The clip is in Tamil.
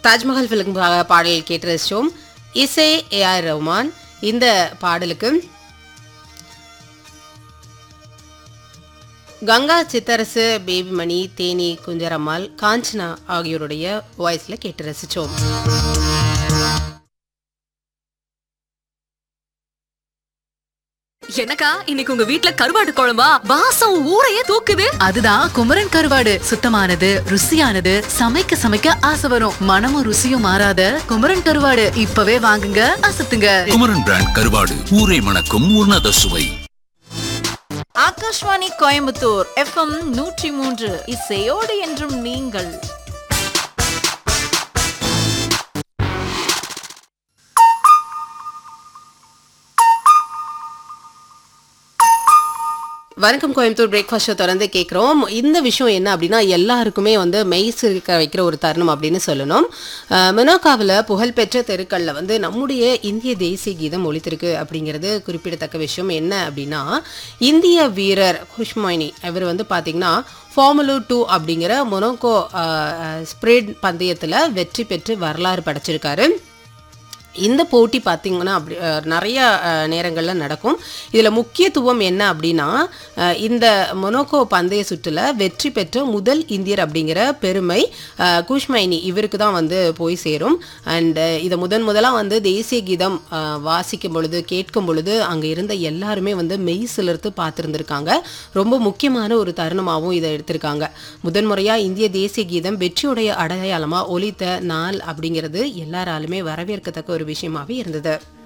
தாஜ்மஹால் ஃபிலிம் பாடல் கேட்டு ரசிச்சோம் இசை ஏஆர் ரஹ்மான் இந்த பாடலுக்கு கங்கா சித்தரசு பேபிமணி தேனி குஞ்சரம்மாள் காஞ்சனா ஆகியோருடைய வாய்ஸ்ல கேட்டு ரசிச்சோம் எனக்கா இன்னைக்கு உங்க வீட்ல கருவாடு குழம்பா வாசம் ஊரையே தூக்குது அதுதான் குமரன் கருவாடு சுத்தமானது ருசியானது சமைக்க சமைக்க ஆசை வரும் மனமும் ருசியும் மாறாத குமரன் கருவாடு இப்பவே வாங்குங்க அசத்துங்க குமரன் பிராண்ட் கருவாடு ஊரை மணக்கும் உன்னத சுவை ஆகாஷ்வாணி கோயம்புத்தூர் எஃப்எம் நூற்றி மூன்று இசையோடு என்றும் நீங்கள் வணக்கம் கோயம்புத்தூர் பிரேக்ஃபாஸ்ட் ஷோ தொடர்ந்து கேட்குறோம் இந்த விஷயம் என்ன அப்படின்னா எல்லாருக்குமே வந்து மெய் சிரிக்க வைக்கிற ஒரு தருணம் அப்படின்னு சொல்லணும் மெனோகாவில் புகழ்பெற்ற தெருக்களில் வந்து நம்முடைய இந்திய தேசிய கீதம் ஒழித்திருக்கு அப்படிங்கிறது குறிப்பிடத்தக்க விஷயம் என்ன அப்படின்னா இந்திய வீரர் குஷ்மைனி அவர் வந்து பார்த்தீங்கன்னா ஃபார்முலு டூ அப்படிங்கிற மொனோகோ ஸ்ப்ரேட் பந்தயத்தில் வெற்றி பெற்று வரலாறு படைச்சிருக்காரு இந்த போட்டி பார்த்திங்கன்னா அப்படி அஹ், நிறைய நேரங்களில் நடக்கும் இதில் முக்கியத்துவம் என்ன அப்படின்னா அஹ், இந்த மொனோக்கோ பந்தய சுற்றில் வெற்றி பெற்ற முதல் இந்தியர் அப்படிங்கிற பெருமை அஹ், குஷ்மைனி இவருக்கு தான் வந்து போய் சேரும் அண்ட் இதை முதன் முதலாக வந்து தேசிய கீதம் அஹ், வாசிக்கும் பொழுது கேட்கும் பொழுது அங்கே இருந்த எல்லாருமே வந்து மெய் சிலிர்த்து பார்த்துருந்துருக்காங்க ரொம்ப முக்கியமான ஒரு தருணமாகவும் இதை எடுத்திருக்காங்க முதன் முறையாக இந்திய தேசிய கீதம் வெற்றியுடைய அடையாளமாக ஒலித்த நாள் அப்படிங்கிறது எல்லாராலுமே வரவேற்கத்தக்க ஒரு விஷயமாவே இருந்தது